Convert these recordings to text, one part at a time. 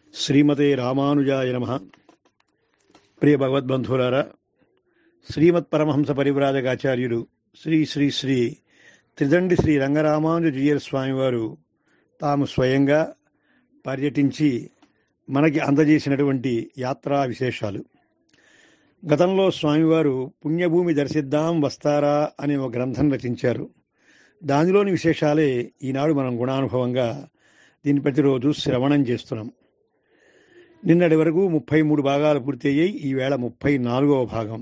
శ్రీమతే రామానుజాయ నమ ప్రియ భగవద్బంధువులారా శ్రీమత్ పరమహంస పరివ్రాజకాచార్యులు శ్రీ శ్రీ శ్రీ త్రిదండి శ్రీ రంగరామానుజీయర్ స్వామివారు తాము స్వయంగా పర్యటించి మనకి అందజేసినటువంటి యాత్రా విశేషాలు గతంలో స్వామివారు పుణ్యభూమి దర్శిద్దాం వస్తారా అనే ఒక గ్రంథం రచించారు దానిలోని విశేషాలే ఈనాడు మనం గుణానుభవంగా దీన్ని ప్రతిరోజు శ్రవణం చేస్తున్నాం నిన్నటి వరకు ముప్పై మూడు భాగాలు పూర్తయ్యాయి ఈవేళ ముప్పై నాలుగవ భాగం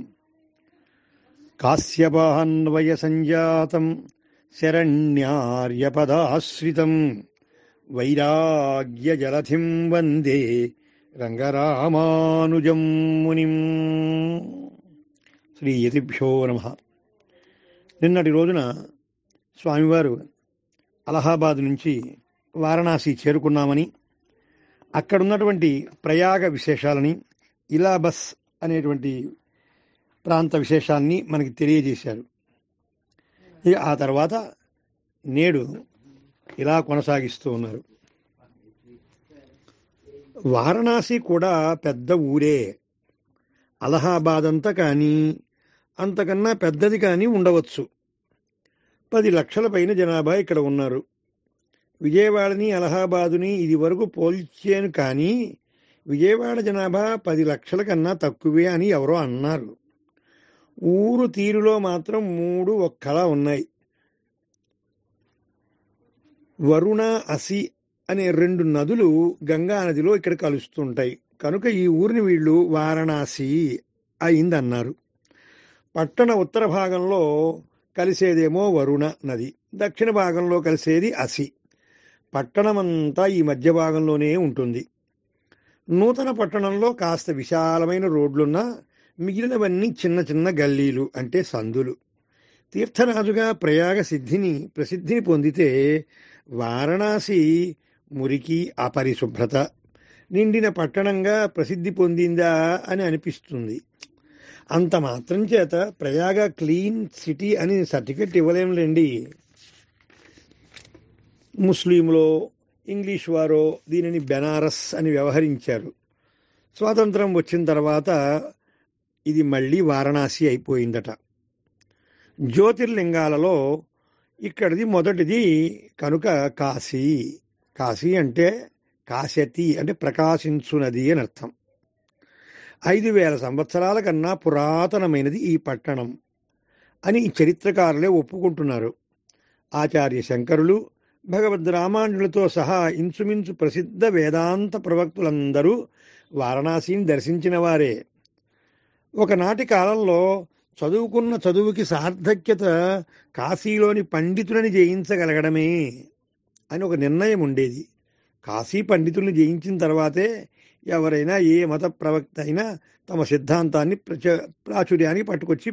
కాశ్యపాన్వయ సంజాతం శరణ్యార్యపదాశ్రితం వైరాగ్య జలధిం వందే రంగరామానుజం మునిం శ్రీ యతిభ్యో నమ నిన్నటి రోజున స్వామివారు అలహాబాద్ నుంచి వారణాసి చేరుకున్నామని అక్కడున్నటువంటి ప్రయాగ విశేషాలని ఇలాబస్ అనేటువంటి ప్రాంత విశేషాన్ని మనకి తెలియజేశారు ఇక ఆ తర్వాత నేడు ఇలా కొనసాగిస్తూ ఉన్నారు వారణాసి కూడా పెద్ద ఊరే అలహాబాద్ అంతా కానీ అంతకన్నా పెద్దది కానీ ఉండవచ్చు పది లక్షల పైన జనాభా ఇక్కడ ఉన్నారు విజయవాడని అలహాబాదుని ఇది వరకు పోల్చాను కానీ విజయవాడ జనాభా పది లక్షల కన్నా తక్కువే అని ఎవరో అన్నారు ఊరు తీరులో మాత్రం మూడు ఒక్కలా ఉన్నాయి వరుణ అసి అనే రెండు నదులు గంగా నదిలో ఇక్కడ కలుస్తుంటాయి కనుక ఈ ఊరిని వీళ్ళు వారణాసి అయిందన్నారు పట్టణ ఉత్తర భాగంలో కలిసేదేమో వరుణ నది దక్షిణ భాగంలో కలిసేది అసి పట్టణమంతా ఈ మధ్య భాగంలోనే ఉంటుంది నూతన పట్టణంలో కాస్త విశాలమైన రోడ్లున్నా మిగిలినవన్నీ చిన్న చిన్న గల్లీలు అంటే సందులు తీర్థరాజుగా ప్రయాగ సిద్ధిని ప్రసిద్ధిని పొందితే వారణాసి మురికి అపరిశుభ్రత నిండిన పట్టణంగా ప్రసిద్ధి పొందిందా అని అనిపిస్తుంది అంత మాత్రం చేత ప్రయాగ క్లీన్ సిటీ అని సర్టిఫికెట్ ఇవ్వలేంలేండి ముస్లింలో ఇంగ్లీష్ వారో దీనిని బెనారస్ అని వ్యవహరించారు స్వాతంత్రం వచ్చిన తర్వాత ఇది మళ్ళీ వారణాసి అయిపోయిందట జ్యోతిర్లింగాలలో ఇక్కడిది మొదటిది కనుక కాశీ కాశీ అంటే కాశతి అంటే ప్రకాశించునది అని అర్థం ఐదు వేల సంవత్సరాల కన్నా పురాతనమైనది ఈ పట్టణం అని చరిత్రకారులే ఒప్పుకుంటున్నారు ఆచార్య శంకరులు భగవద్ రామానుజులతో సహా ఇంచుమించు ప్రసిద్ధ వేదాంత ప్రవక్తులందరూ వారణాసిని దర్శించిన వారే ఒకనాటి కాలంలో చదువుకున్న చదువుకి సార్థక్యత కాశీలోని పండితులని జయించగలగడమే అని ఒక నిర్ణయం ఉండేది కాశీ పండితుల్ని జయించిన తర్వాతే ఎవరైనా ఏ మత ప్రవక్త అయినా తమ సిద్ధాంతాన్ని ప్రచ ప్రాచుర్యానికి పట్టుకొచ్చి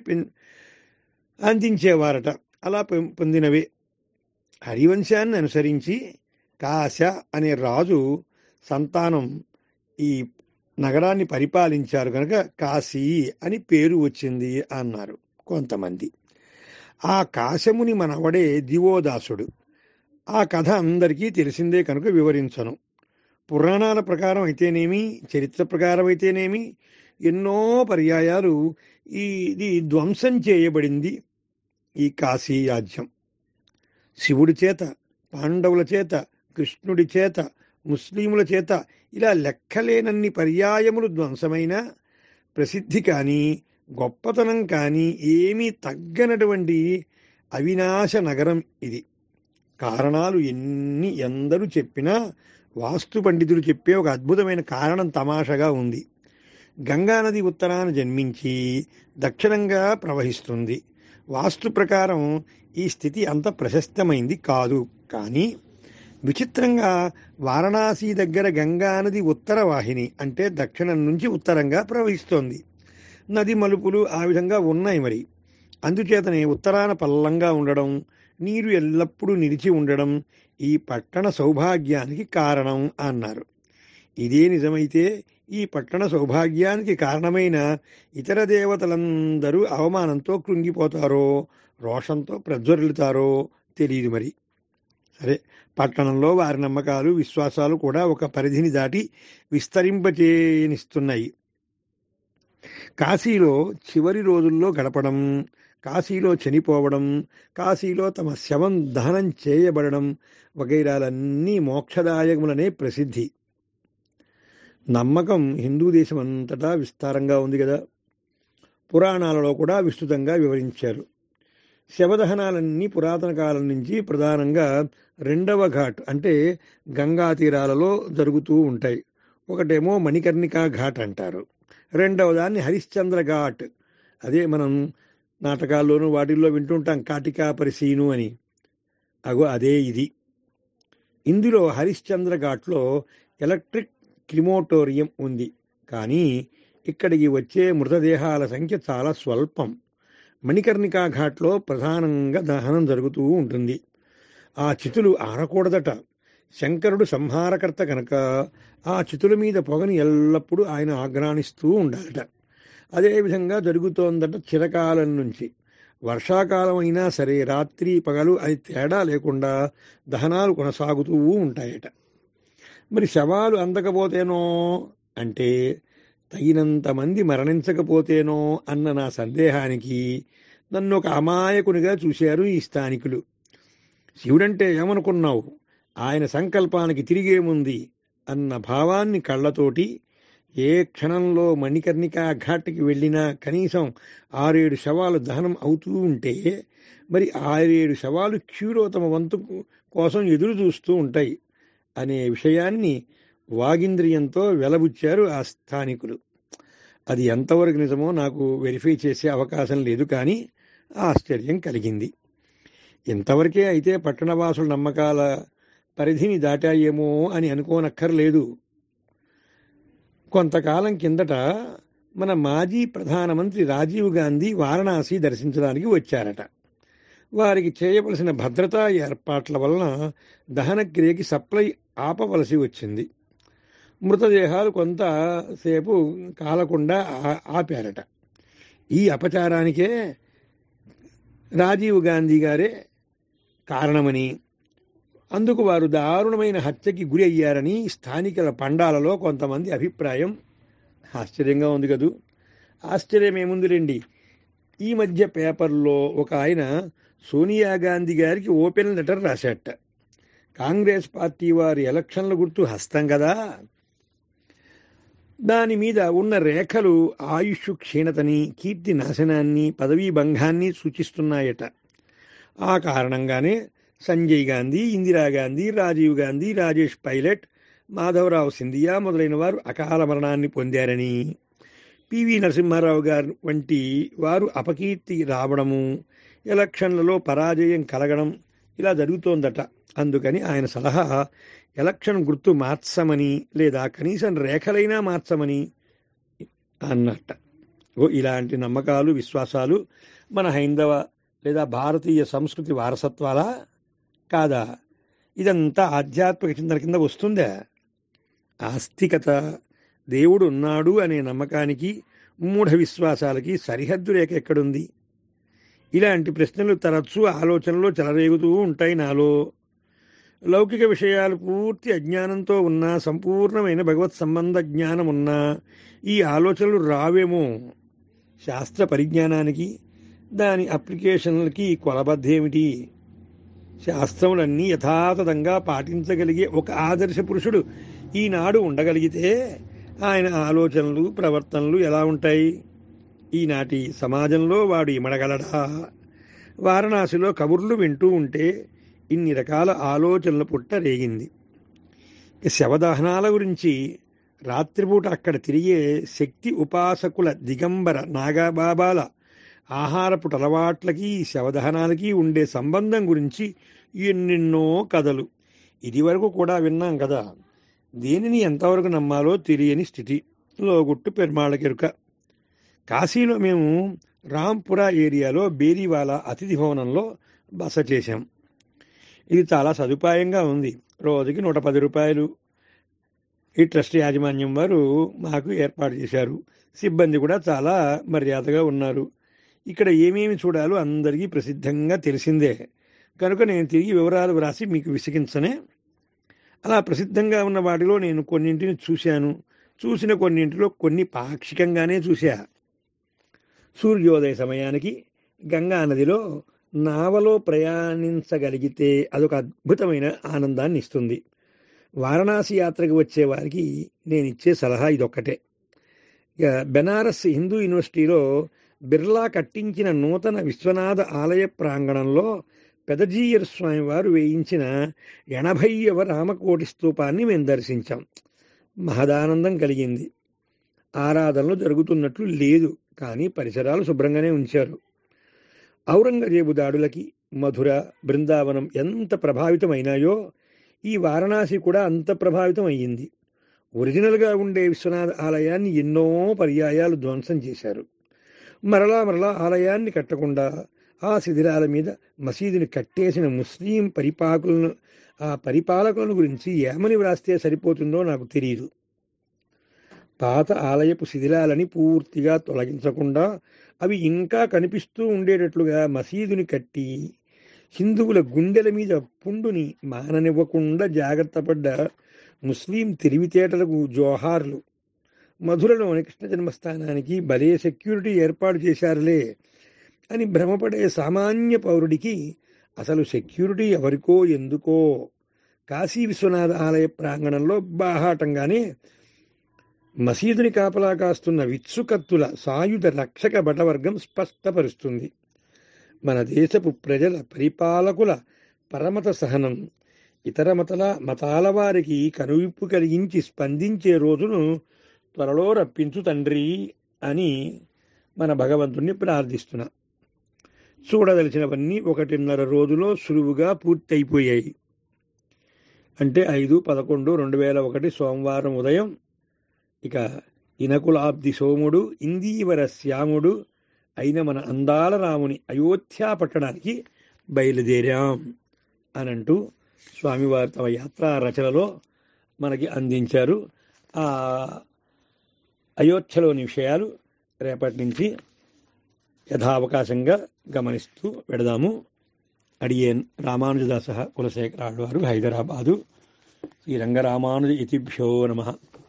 అందించేవారట అలా పొందినవే హరివంశాన్ని అనుసరించి కాశ అనే రాజు సంతానం ఈ నగరాన్ని పరిపాలించారు కనుక కాశీ అని పేరు వచ్చింది అన్నారు కొంతమంది ఆ కాశముని మనవడే దివోదాసుడు ఆ కథ అందరికీ తెలిసిందే కనుక వివరించను పురాణాల ప్రకారం అయితేనేమి చరిత్ర ప్రకారం అయితేనేమి ఎన్నో పర్యాయాలు ఈ ఇది ధ్వంసం చేయబడింది ఈ కాశీ రాజ్యం శివుడి చేత పాండవుల చేత కృష్ణుడి చేత ముస్లిముల చేత ఇలా లెక్కలేనన్ని పర్యాయములు ధ్వంసమైన ప్రసిద్ధి కానీ గొప్పతనం కానీ ఏమీ తగ్గనటువంటి అవినాశ నగరం ఇది కారణాలు ఎన్ని ఎందరూ చెప్పినా వాస్తు పండితులు చెప్పే ఒక అద్భుతమైన కారణం తమాషగా ఉంది గంగానది ఉత్తరాన జన్మించి దక్షిణంగా ప్రవహిస్తుంది వాస్తు ప్రకారం ఈ స్థితి అంత ప్రశస్తమైంది కాదు కానీ విచిత్రంగా వారణాసి దగ్గర గంగానది ఉత్తర వాహిని అంటే దక్షిణం నుంచి ఉత్తరంగా ప్రవహిస్తోంది నది మలుపులు ఆ విధంగా ఉన్నాయి మరి అందుచేతనే ఉత్తరాన పల్లంగా ఉండడం నీరు ఎల్లప్పుడూ నిలిచి ఉండడం ఈ పట్టణ సౌభాగ్యానికి కారణం అన్నారు ఇదే నిజమైతే ఈ పట్టణ సౌభాగ్యానికి కారణమైన ఇతర దేవతలందరూ అవమానంతో కృంగిపోతారో రోషంతో ప్రజ్వరులుతారో తెలియదు మరి సరే పట్టణంలో వారి నమ్మకాలు విశ్వాసాలు కూడా ఒక పరిధిని దాటి విస్తరింపచేనిస్తున్నాయి కాశీలో చివరి రోజుల్లో గడపడం కాశీలో చనిపోవడం కాశీలో తమ శవం దహనం చేయబడడం వగైరాలన్నీ మోక్షదాయకములనే ప్రసిద్ధి నమ్మకం హిందూ దేశం అంతటా విస్తారంగా ఉంది కదా పురాణాలలో కూడా విస్తృతంగా వివరించారు శవదహనాలన్నీ పురాతన కాలం నుంచి ప్రధానంగా రెండవ ఘాట్ అంటే గంగా తీరాలలో జరుగుతూ ఉంటాయి ఒకటేమో మణికర్ణికా ఘాట్ అంటారు రెండవ దాన్ని హరిశ్చంద్ర ఘాట్ అదే మనం నాటకాల్లోనూ వాటిల్లో వింటుంటాం కాటికా పరిశీను అని అగో అదే ఇది ఇందులో హరిశ్చంద్ర ఘాట్లో ఎలక్ట్రిక్ క్రిమోటోరియం ఉంది కానీ ఇక్కడికి వచ్చే మృతదేహాల సంఖ్య చాలా స్వల్పం మణికర్ణికా ఘాట్లో ప్రధానంగా దహనం జరుగుతూ ఉంటుంది ఆ చితులు ఆరకూడదట శంకరుడు సంహారకర్త కనుక ఆ చితుల మీద పొగని ఎల్లప్పుడూ ఆయన ఆగ్రాణిస్తూ ఉండాలట అదేవిధంగా జరుగుతోందట చిరకాలం నుంచి వర్షాకాలం అయినా సరే రాత్రి పగలు అది తేడా లేకుండా దహనాలు కొనసాగుతూ ఉంటాయట మరి శవాలు అందకపోతేనో అంటే తగినంత మంది మరణించకపోతేనో అన్న నా సందేహానికి నన్ను ఒక అమాయకునిగా చూశారు ఈ స్థానికులు శివుడంటే ఏమనుకున్నావు ఆయన సంకల్పానికి తిరిగేముంది అన్న భావాన్ని కళ్ళతోటి ఏ క్షణంలో మణికర్ణికా ఘాట్కి వెళ్ళినా కనీసం ఆరేడు శవాలు దహనం అవుతూ ఉంటే మరి ఆరేడు శవాలు క్యూలో తమ వంతు కోసం ఎదురు చూస్తూ ఉంటాయి అనే విషయాన్ని వాగింద్రియంతో వెలబుచ్చారు ఆ స్థానికులు అది ఎంతవరకు నిజమో నాకు వెరిఫై చేసే అవకాశం లేదు కానీ ఆశ్చర్యం కలిగింది ఇంతవరకే అయితే పట్టణవాసుల నమ్మకాల పరిధిని దాటాయేమో అని అనుకోనక్కర్లేదు కొంతకాలం కిందట మన మాజీ ప్రధానమంత్రి రాజీవ్ గాంధీ వారణాసి దర్శించడానికి వచ్చారట వారికి చేయవలసిన భద్రతా ఏర్పాట్ల వలన దహనక్రియకి సప్లై ఆపవలసి వచ్చింది మృతదేహాలు కొంతసేపు కాలకుండా ఆ- ఆపారట ఈ అపచారానికే రాజీవ్ గాంధీ గారే కారణమని అందుకు వారు దారుణమైన హత్యకి గురి అయ్యారని స్థానికుల పండాలలో కొంతమంది అభిప్రాయం ఆశ్చర్యంగా ఉంది కదూ ఆశ్చర్యం ఏముందిలేండి ఈ మధ్య పేపర్లో ఒక ఆయన సోనియా గాంధీ గారికి ఓపెన్ లెటర్ రాశాట కాంగ్రెస్ పార్టీ వారి ఎలక్షన్ల గుర్తు హస్తం కదా దాని మీద ఉన్న రేఖలు ఆయుష్ క్షీణతని కీర్తి నాశనాన్ని పదవీ భంగాన్ని సూచిస్తున్నాయట ఆ కారణంగానే సంజయ్ గాంధీ ఇందిరాగాంధీ రాజీవ్ గాంధీ రాజేష్ పైలట్ మాధవరావు సింధియా మొదలైన వారు అకాల మరణాన్ని పొందారని పివి నరసింహారావు గారు వంటి వారు అపకీర్తి రావడము ఎలక్షన్లలో పరాజయం కలగడం ఇలా జరుగుతోందట అందుకని ఆయన సలహా ఎలక్షన్ గుర్తు మార్చమని లేదా కనీసం రేఖలైనా మార్చమని అన్నట్ట ఓ ఇలాంటి నమ్మకాలు విశ్వాసాలు మన హైందవ లేదా భారతీయ సంస్కృతి వారసత్వాలా కాదా ఇదంతా ఆధ్యాత్మిక చింతన కింద వస్తుందా ఆస్తికత దేవుడు ఉన్నాడు అనే నమ్మకానికి మూఢ విశ్వాసాలకి సరిహద్దు రేఖ ఎక్కడుంది ఇలాంటి ప్రశ్నలు తరచూ ఆలోచనలో చెలరేగుతూ ఉంటాయి నాలో లౌకిక విషయాలు పూర్తి అజ్ఞానంతో ఉన్నా సంపూర్ణమైన భగవత్ సంబంధ జ్ఞానం ఉన్నా ఈ ఆలోచనలు రావేమో శాస్త్ర పరిజ్ఞానానికి దాని అప్లికేషన్లకి కొలబద్ధేమిటి శాస్త్రములన్నీ యథాతథంగా పాటించగలిగే ఒక ఆదర్శ పురుషుడు ఈనాడు ఉండగలిగితే ఆయన ఆలోచనలు ప్రవర్తనలు ఎలా ఉంటాయి ఈనాటి సమాజంలో వాడు ఇమడగలడా వారణాసిలో కబుర్లు వింటూ ఉంటే ఇన్ని రకాల ఆలోచనలు పుట్ట రేగింది ఇక శవదహనాల గురించి రాత్రిపూట అక్కడ తిరిగే శక్తి ఉపాసకుల దిగంబర నాగబాబాల ఆహారపు అలవాట్లకి శవదహనాలకి ఉండే సంబంధం గురించి ఎన్నెన్నో కథలు ఇదివరకు కూడా విన్నాం కదా దేనిని ఎంతవరకు నమ్మాలో తెలియని స్థితి లోగుట్టు పెరుమాళకెరుక కాశీలో మేము రాంపురా ఏరియాలో బేరీవాలా అతిథి భవనంలో బస చేశాం ఇది చాలా సదుపాయంగా ఉంది రోజుకి నూట పది రూపాయలు ఈ ట్రస్ట్ యాజమాన్యం వారు మాకు ఏర్పాటు చేశారు సిబ్బంది కూడా చాలా మర్యాదగా ఉన్నారు ఇక్కడ ఏమేమి చూడాలో అందరికీ ప్రసిద్ధంగా తెలిసిందే కనుక నేను తిరిగి వివరాలు వ్రాసి మీకు విసిగించనే అలా ప్రసిద్ధంగా ఉన్న వాటిలో నేను కొన్నింటిని చూశాను చూసిన కొన్నింటిలో కొన్ని పాక్షికంగానే చూశా సూర్యోదయ సమయానికి గంగా నదిలో నావలో ప్రయాణించగలిగితే అదొక అద్భుతమైన ఆనందాన్ని ఇస్తుంది వారణాసి యాత్రకు వచ్చే వారికి నేను ఇచ్చే సలహా ఇదొక్కటే ఇక బెనారస్ హిందూ యూనివర్సిటీలో బిర్లా కట్టించిన నూతన విశ్వనాథ ఆలయ ప్రాంగణంలో పెదజీయర్ స్వామి వారు వేయించిన ఎనభైవ రామకోటి స్తూపాన్ని మేము దర్శించాం మహదానందం కలిగింది ఆరాధనలు జరుగుతున్నట్లు లేదు కానీ పరిసరాలు శుభ్రంగానే ఉంచారు ఔరంగజేబు దాడులకి మధుర బృందావనం ఎంత ప్రభావితమైనాయో ఈ వారణాసి కూడా అంత ప్రభావితం అయ్యింది ఒరిజినల్గా ఉండే విశ్వనాథ ఆలయాన్ని ఎన్నో పర్యాయాలు ధ్వంసం చేశారు మరలా మరలా ఆలయాన్ని కట్టకుండా ఆ శిథిరాల మీద మసీదుని కట్టేసిన ముస్లిం పరిపాలకులను ఆ పరిపాలకులను గురించి ఏమని వ్రాస్తే సరిపోతుందో నాకు తెలియదు పాత ఆలయపు శిథిలాలని పూర్తిగా తొలగించకుండా అవి ఇంకా కనిపిస్తూ ఉండేటట్లుగా మసీదుని కట్టి హిందువుల గుండెల మీద పుండుని మాననివ్వకుండా జాగ్రత్త పడ్డ ముస్లిం తెలివితేటలకు జోహార్లు మధురలోని కృష్ణ జన్మస్థానానికి భలే సెక్యూరిటీ ఏర్పాటు చేశారులే అని భ్రమపడే సామాన్య పౌరుడికి అసలు సెక్యూరిటీ ఎవరికో ఎందుకో కాశీ విశ్వనాథ ఆలయ ప్రాంగణంలో బాహాటంగానే మసీదుని కాపలా కాస్తున్న విత్సుకత్తుల సాయుధ రక్షక బటవర్గం స్పష్టపరుస్తుంది మన దేశపు ప్రజల పరిపాలకుల పరమత సహనం ఇతర మతల మతాల వారికి కనువిప్పు కలిగించి స్పందించే రోజును త్వరలో రప్పించు తండ్రి అని మన భగవంతుణ్ణి ప్రార్థిస్తున్నా చూడదలిచినవన్నీ ఒకటిన్నర రోజులో సులువుగా పూర్తయిపోయాయి అంటే ఐదు పదకొండు రెండు వేల ఒకటి సోమవారం ఉదయం ఇక ఇనకులాబ్ది సోముడు ఇందీవర శ్యాముడు అయిన మన అందాల రాముని అయోధ్య పట్టణానికి బయలుదేరాం అనంటూ స్వామివారి తమ యాత్రా రచనలో మనకి అందించారు ఆ అయోధ్యలోని విషయాలు రేపటి నుంచి యథావకాశంగా గమనిస్తూ పెడదాము అడియేన్ రామానుజదాస కులశేఖరాడు వారు హైదరాబాదు శ్రీ రంగరామానుజ ఇతిభ్యో నమ